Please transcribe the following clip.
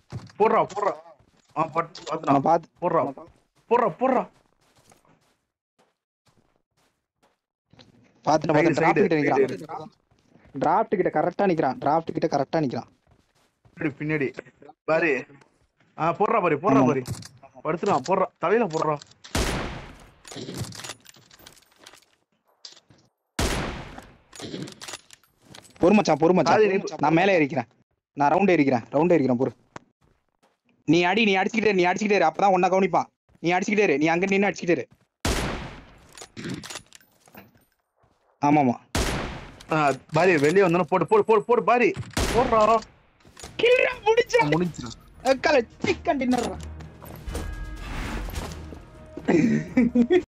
போடுறா போடுறா ஆ பட் பாத்துடா நான் பாத்து போடுறா போடுறா போடுறா பாத்துட்டு Side, பாத்து டிராஃப்ட் side, கிட்ட நிக்கிறான் டிராஃப்ட் கிட்ட கரெக்டா நிக்கிறான் டிராஃப்ட் கிட்ட கரெக்டா நிக்கிறான் பின்னாடி பின்னாடி பாரு ஆ போடுறா பாரு போடுறா ஆமா. பாரு படுத்துறான் போடுறா தலையில போடுறா பொறுமச்சான் பொறுமச்சான் காது நீ- நான் மேலே ஏறிக்கிறேன் நான் ரவுண்ட் ஏறிக்கிறேன் ரவுண்ட் ஏறிக்கிறேன் பொறு நீ அடி நீ அடிச்சுக்கிட்டே இரு, நீ அடிச்சுக்கிட்டே இரு அப்பதான் உன்னை கவனிப்பான் நீ அடிச்சுக்கிட்டே இரு நீ அங்க நின்னு அடிச்சுக்கிட்டே இரு ஆமாமா ஆ, பாரி வெளியே வந்தோன்னா போடு போடு போடு போடு பாரி போடுறா கில்ல முடிச்சா முடிஞ்சிடும் சிக்கன் டின்னர்